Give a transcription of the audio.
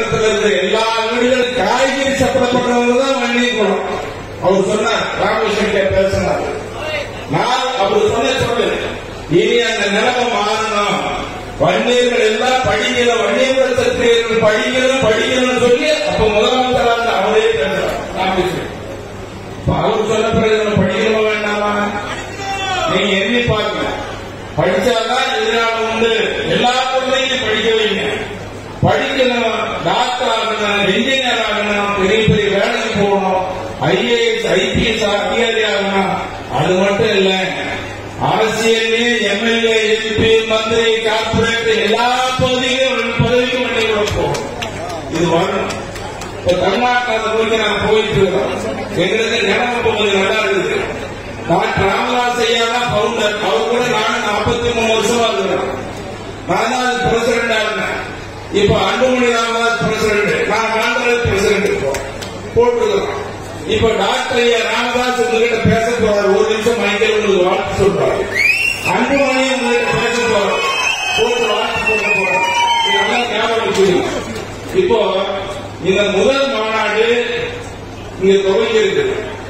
நகரத்தில் இருக்கிற எல்லா வீடுகளும் காய்கறி சப்படப்படுறவங்க தான் வன்னியர் குலம் அவர் சொன்னார் ராமகிருஷ்ணன் பேசினார் நான் அவர் சொன்ன சொல்லு இனி அந்த நிலைமை மாறணும் வன்னியர்கள் எல்லாம் படிக்கல வன்னியர்கள் சத்திரியர்கள் படிக்கணும் படிக்கணும்னு சொல்லி அப்ப முதலமைச்சராக அவரே பேசுறார் ராமகிருஷ்ணன் இப்ப அவர் சொன்ன பிறகு நம்ம படிக்கணுமா வேண்டாமா நீங்க எண்ணி பாருங்க படிச்சாதான் எதிராக உண்டு எல்லா குழந்தையும் படிக்க வைங்க படிக்கணும் டாக்டர் ஆகணும் இன்ஜினியர் ஆகணும் பெரிய பெரிய வேலைக்கு போகணும் ஐஏஎஸ் ஐபிஎஸ் அதிகாரி ஆகணும் அது மட்டும் இல்ல அரசியலே எம்எல்ஏ எம்பி மந்திரி கார்பரேட் எல்லா பகுதியும் பதவிக்கும் வண்டிகளை போகணும் இது வரணும் இப்ப தமிழ்நாட்டில் நோக்கி நாங்க போயிட்டு இருக்கோம் எங்களுக்கு நிலவு போகுது நல்லா இருக்குது டாக்டர் ராமதாஸ் ஐயா தான் பவுண்டர் அவர் கூட நானும் நாற்பத்தி மூணு வருஷமா இருக்கிறேன் நான் தான் அது பிரசிடண்டா இருந்தேன் இப்ப அன்புமணி ராமதாஸ் பிரசிடண்ட் நான் காங்கிரஸ் பிரசிடண்ட் இப்போ போட்டுருக்கிறோம் இப்ப டாக்டர் ஐயா ராமதாஸ் உங்ககிட்ட பேச போறாரு ஒரு நிமிஷம் மைக்கேல் உங்களுக்கு வாழ்த்து சொல்றாரு அன்புமணி உங்ககிட்ட பேச போறாரு போட்டு வாழ்த்து போட போறாரு இதெல்லாம் ஞாபகம் வச்சுக்கணும் இப்போ இந்த முதல் மாநாடு இங்க துவங்கி இருக்கு